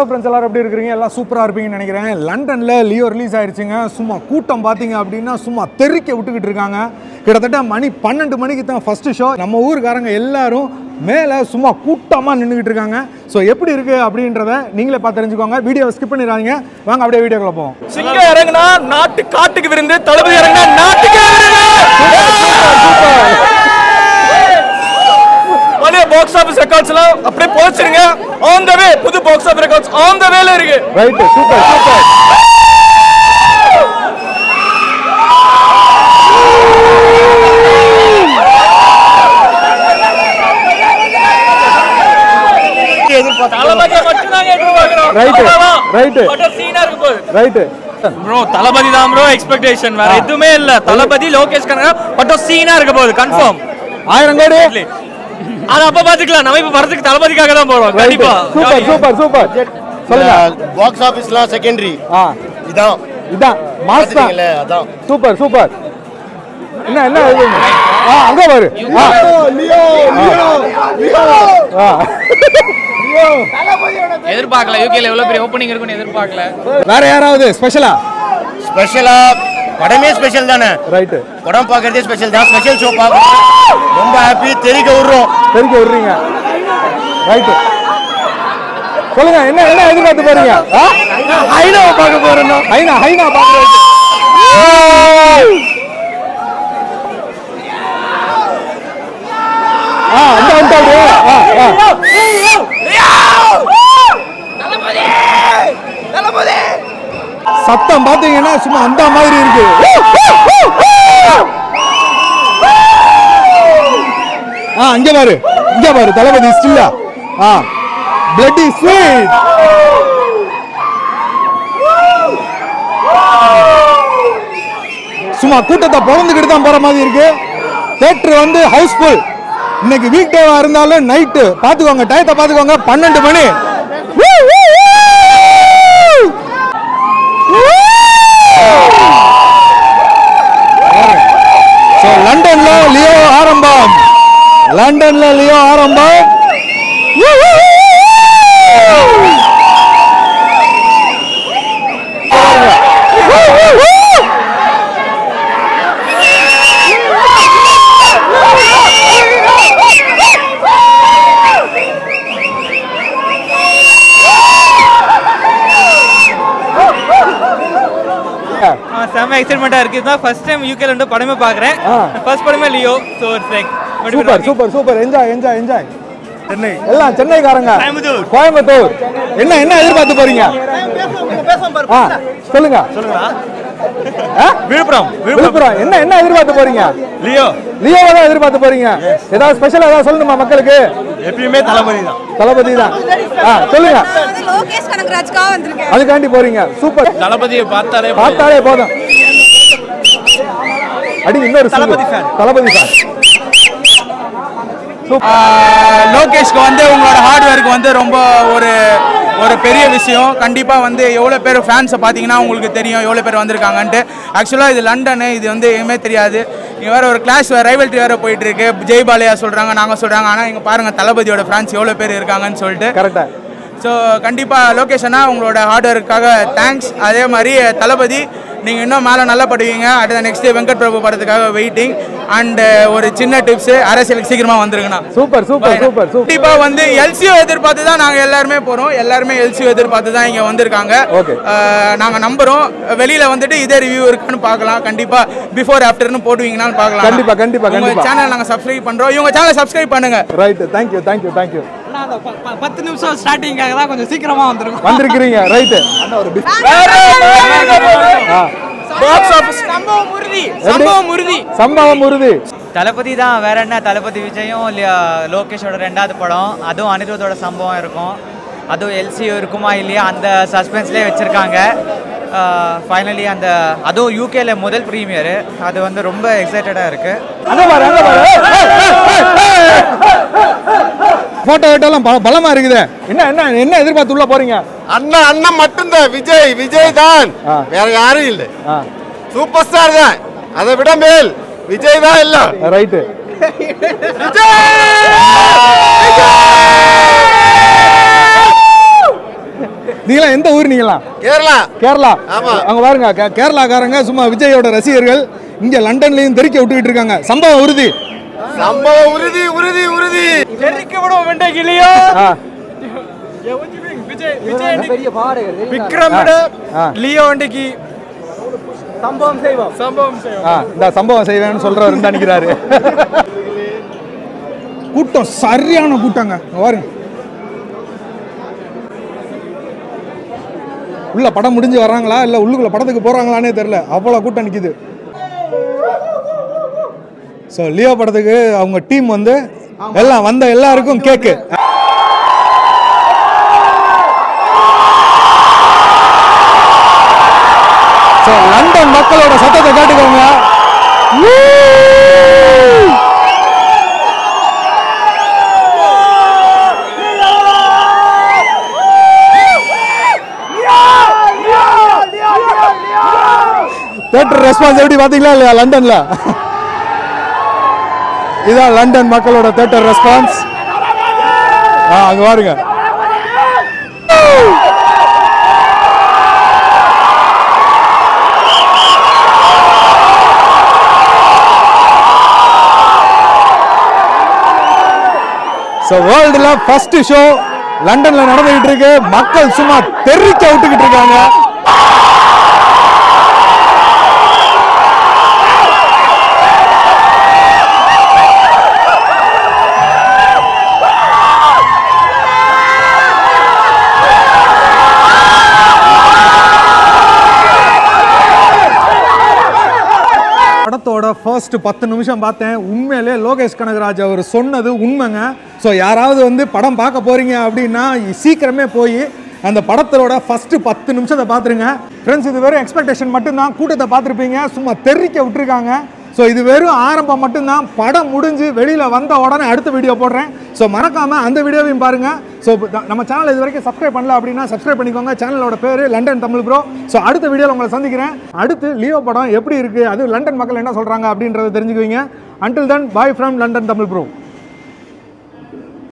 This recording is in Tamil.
ஹலோ ஃப்ரெண்ட்ஸ் எல்லாரும் எப்படி இருக்கிறீங்க எல்லாம் சூப்பராக இருப்பீங்கன்னு நினைக்கிறேன் லண்டனில் லியோ ரிலீஸ் ஆயிருச்சுங்க சும்மா கூட்டம் பார்த்தீங்க அப்படின்னா சும்மா தெறிக்க விட்டுக்கிட்டு இருக்காங்க கிட்டத்தட்ட மணி பன்னெண்டு மணிக்கு தான் ஃபஸ்ட்டு ஷோ நம்ம ஊருக்காரங்க எல்லாரும் மேலே சும்மா கூட்டமாக நின்றுக்கிட்டு இருக்காங்க ஸோ எப்படி இருக்குது அப்படின்றத நீங்களே பார்த்து தெரிஞ்சுக்கோங்க வீடியோவை ஸ்கிப் பண்ணிடாதீங்க வாங்க அப்படியே வீடியோக்குள்ள போவோம் சிங்கம் இறங்குனா நாட்டு காட்டுக்கு விருந்து தளபதி இறங்குனா நாட்டுக்கு பழைய பாக்ஸ் ஆபீஸ் ரெக்கார்ட்ஸ் எல்லாம் அப்படியே போச்சிருங்க ஆன் த வே புது box office records on the வேல இருக்கு ரைட்டு சூப்பர் சூப்பர் தளபதியை மட்டும் நாங்க எதிர்பார்க்கிறோம் Right. அவ்வளவுதான். Right. பட் சீனா இருக்கு போகுது ரைட்டு ப்ரோ தளபதி தான் ப்ரோ எக்ஸ்பெக்டேஷன் வேற எதுவுமே இல்ல தளபதி லோகேஷ் கனகா பட் சீனா இருக்க போகுது கன்ஃபார்ம் ஆயிரம் கோடி அது அப்ப பாத்துக்கலாம் நம்ம இப்ப வரதுக்கு தளபதிக்காக தான் போறோம் ரைட்டு கண்டிப்பா சூப்பர் சூப்பர் சூப்பர் சொல்லுங்க பாக்ஸ் ஆபீஸ்லாம் செகண்டரி ஆ இதான் இதான் மாஸ் தான் பாத்துட்டீங்களே அதான் சூப்பர் சூப்பர் என்ன என்ன இது? ஆ அங்க பாரு ஆ ஆ. எதிர்பார்க்கல யூகேல எவ்வளவு பெரிய ஓப்பனிங் இருக்கும்னு எதிர்பார்க்கல வேற யாராவது ஸ்பெஷலா ஸ்பெஷலா படமே ஸ்பெஷல் தானே ரைட்டு படம் பார்க்கறதே ஸ்பெஷல் தான் ஸ்பெஷல் ஷோ பார்க்கறோம் ரொம்ப ஹாப்பி தெரிக்க விடுறோம் தெரிஞ்சு விடுறீங்க ரைட்டு சொல்லுங்க என்ன என்ன எதிர்பார்த்து போறீங்க ஆ? ஐநாவை பார்க்க போறோம் ஹைனா ஹைனா பாக்குறது ஆ அந்த வந்துட்டாரு ஆ ஆ சத்தம் பாத்தீங்கன்னா சும்மா அந்த மாதிரி இருக்கு ஆ அங்க பாரு இங்க பாரு தளபதி ஸ்டில்லா ஆ பிளட்டி ஸ்வீட் சும்மா கூட்டத்தை பிறந்துக்கிட்டு தான் போற மாதிரி இருக்கு தேட்டர் வந்து ஹவுஸ்ஃபுல் இன்னைக்கு வீக் டேவா இருந்தாலும் நைட்டு பாத்துக்கோங்க டயத்தை பாத்துக்கோங்க பன்னெண்டு மணி ஸோ லண்டன்ல லியோ ஆரம்பம் லண்டன்ல லியோ ஆரம்பம் செம்ம எக்ஸைட்மெண்டா இருக்கு இதுதான் ஃபர்ஸ்ட் டைம் யூகேல இருந்து படமே பாக்குறேன் ஆ. ஃபர்ஸ்ட் படமே Leo so it's like super super super enjoy enjoy enjoy Chennai எல்லாம் சென்னைக்காரங்க கோயம்புத்தூர். கோயம்புத்தூர் என்ன என்ன எதிர்பார்த்து போறீங்க ஆ சொல்லுங்க ஆ? விழுப்புரம் விழுப்புரம் என்ன என்ன எதிர்பார்த்து போறீங்க லியோ லியோவை தான் எதிர்பார்த்து போறீங்க ஏதாவது ஸ்பெஷலா ஏதாவது சொல்லணுமா மக்களுக்கு எப்பயுமே தளபதி தான் தளபதி தான் ஆ சொல்லுங்க நான் வந்து லோகேஷ் கனகராஜ்க்காக வந்திருக்கேன் அதுக்காண்டி போறீங்க சூப்பர் தளபதியை பார்த்தாலே பார்த்தாலே போதும் அடி இன்னொரு தளபதி single. fan. தளபதி fan. லோகேஷ்க்கு வந்து உங்களோட ஹார்ட் ஒர்க் வந்து ரொம்ப ஒரு ஒரு பெரிய விஷயம் கண்டிப்பாக வந்து எவ்வளோ பேர் ஃபேன்ஸை பார்த்தீங்கன்னா உங்களுக்கு தெரியும் எவ்வளோ பேர் வந்திருக்காங்கன்ட்டு ஆக்சுவலாக இது லண்டனு இது வந்து எதுவுமே தெரியாது இங்கே வேறு ஒரு கிளாஸ் ரைவல்ட்டி வேறு போயிட்டு இருக்கு ஜெய் பாலையா சொல்கிறாங்க நாங்கள் சொல்கிறாங்க ஆனால் இங்கே பாருங்கள் தளபதியோட ஃபேன்ஸ் எவ்வளோ பேர் இருக்காங்கன்னு சொல்லிட்டு கரெக்டா ஸோ கண்டிப்பாக லோகேஷனா உங்களோட ஹார்ட் ஒர்க்காக தேங்க்ஸ் அதே மாதிரி தளபதி நீங்கள் இன்னும் மேலே நல்லா படுவீங்க அடுத்த நெக்ஸ்ட் வெங்கட் பிரபு படத்துக்காக வெயிட்டிங் அண்ட் ஒரு சின்ன டிப்ஸ் அரசியலுக்கு சீக்கிரமாக வந்துருங்கண்ணா சூப்பர் சூப்பர் சூப்பர் சூப்பர் கண்டிப்பா வந்து எல்சிஓ எதிர்பார்த்து தான் நாங்க எல்லாருமே போறோம் எல்லாருமே எல்சிஓ எதிர்பார்த்து தான் இங்க வந்திருக்காங்க Okay. அஹ், நாங்க நம்புறோம் வெளியில வந்துட்டு இதே ரிவ்யூ இருக்கான்னு பார்க்கலாம் கண்டிப்பா பிஃபோர் ஆஃப்டர்னு போடுவீங்கன்னு பார்க்கலாம் கண்டிப்பா, கண்டிப்பா, உங்க கண்டிப்பா. சேனல் நாங்க சப்ஸ்கிரைப் பண்றோம் இவங்க சேனல் சப்ஸ்கிரைப் பண்ணுங்க ரைட் தேங்க்யூ தேங்க்யூ தேங்க்யூ பத்து நிமிஷம் ஸ்டார்டிங்காக தான் கொஞ்சம் சீக்கிரமா வந்துருக்கும் வந்திருக்கிறீங்க ரைட்டு ஆ பாக்ஸ் ஆபீஸ் சம்பவம் உறுதி சம்பவம் உறுதி சம்பவம் உறுதி தளபதி தான் வேற என்ன தளபதி விஜயும் இல்லையா லோகேஷோட ரெண்டாவது படம் அதுவும் அனிருத்தோட சம்பவம் இருக்கும் அதுவும் எல்சிஓ இருக்குமா இல்லையா அந்த சஸ்பென்ஸ்லேயே வச்சுருக்காங்க ஃபைனலி அந்த அதுவும் யூகேல முதல் ப்ரீமியர் அது வந்து ரொம்ப எக்ஸைட்டடாக இருக்குது அங்க பாரு அங்க பாரு போட்டோ எல்லாம் பல- பலமா இருக்குதே என்ன என்ன என்ன எதிர்பார்த்து உள்ள போறீங்க அண்ணன் அண்ணன் மட்டும்தான் விஜய் விஜய் தான் ஆ. வேற யாரும் இல்லை ஆ சூப்பர் ஸ்டார் தான் அதை விட மேல் விஜய் தான் இல்ல ரைட்டு நீங்களாம் எந்த ஊர் நீங்களா கேரளா கேரளா ஆமா. அங்க பாருங்க கே- கேரளாக்காரங்க சும்மா விஜயோட ரசிகர்கள் இங்க லண்டன்லயும் தெரிக்க விட்டுக்கிட்டு இருக்காங்க சம்பவம் உறுதி சம்பவம் உறுதி உறுதி உறுதி தெரிக்க விடும் வெண்டைக்கிளியோ ஆ, விக்ரமோட ஆ. லியோ வண்டிக்கு சம்பவம் செய்வோம் சம்பவம் செய்வோம் ஆ, இந்த சம்பவம் செய்வேன்னு சொல்றவர் இருந்தா நிக்கிறாரு கூட்டம் சரியான கூட்டங்க இங்க பாருங்க உள்ள படம் முடிஞ்சு வர்றாங்களா இல்ல உள்ளுக்குள்ள படத்துக்கு போறாங்களானே தெரியல அவ்வளவு கூட்டம் நிக்குது ஸோ லியோ படத்துக்கு அவங்க டீம் வந்து எல்லாம் வந்த எல்லாருக்கும் கேக்கு ஸோ லண்டன் மக்களோட சத்தத்தை கேட்டுக்கோங்க தேட்டர் ரெஸ்பான்ஸ் எப்படி பாத்தீங்களா இல்லையா லண்டன்ல இதான் லண்டன் மக்களோட தேட்டர் ரெஸ்பான்ஸ் ஆ அங்க பாருங்க ஸோ வேர்ல்டுல ஃபர்ஸ்ட் ஷோ லண்டன்ல நடந்துகிட்டு இருக்கு மக்கள் சும்மா தெறிக்க விட்டுக்கிட்டு இருக்காங்க படத்தோட ஃபர்ஸ்ட் பத்து நிமிஷம் பார்த்தேன் உண்மையிலே லோகேஷ் கனகராஜ் அவர் சொன்னது உண்மைங்க ஸோ யாராவது வந்து படம் பார்க்க போறீங்க அப்படின்னா சீக்கிரமே போய் அந்த படத்தோட ஃபர்ஸ்ட் பத்து நிமிஷத்தை பார்த்துருங்க ஃப்ரெண்ட்ஸ் இது வெறும் எக்ஸ்பெக்டேஷன் மட்டும்தான் கூட்டத்தை பார்த்துருப்பீங்க சும்மா தெறிக்க விட்டுருக்காங்க ஸோ இது வெறும் ஆரம்பம் மட்டும்தான் படம் முடிஞ்சு வெளியில் வந்த உடனே அடுத்த வீடியோ போடுறேன் ஸோ மறக்காமல் அந்த வீடியோவையும் பாருங்கள் ஸோ நம்ம சேனல் இது வரைக்கும் சப்ஸ்கிரைப் பண்ணல அப்படின்னா சப்ஸ்கிரைப் பண்ணிக்கோங்க சேனலோட பேர் லண்டன் தமிழ் ப்ரோ ஸோ அடுத்த வீடியோவில் உங்களை சந்திக்கிறேன் அடுத்து லியோ படம் எப்படி இருக்குது அது லண்டன் மக்கள் என்ன சொல்கிறாங்க அப்படின்றத தெரிஞ்சுக்குவீங்க until then bye from London Tamil bro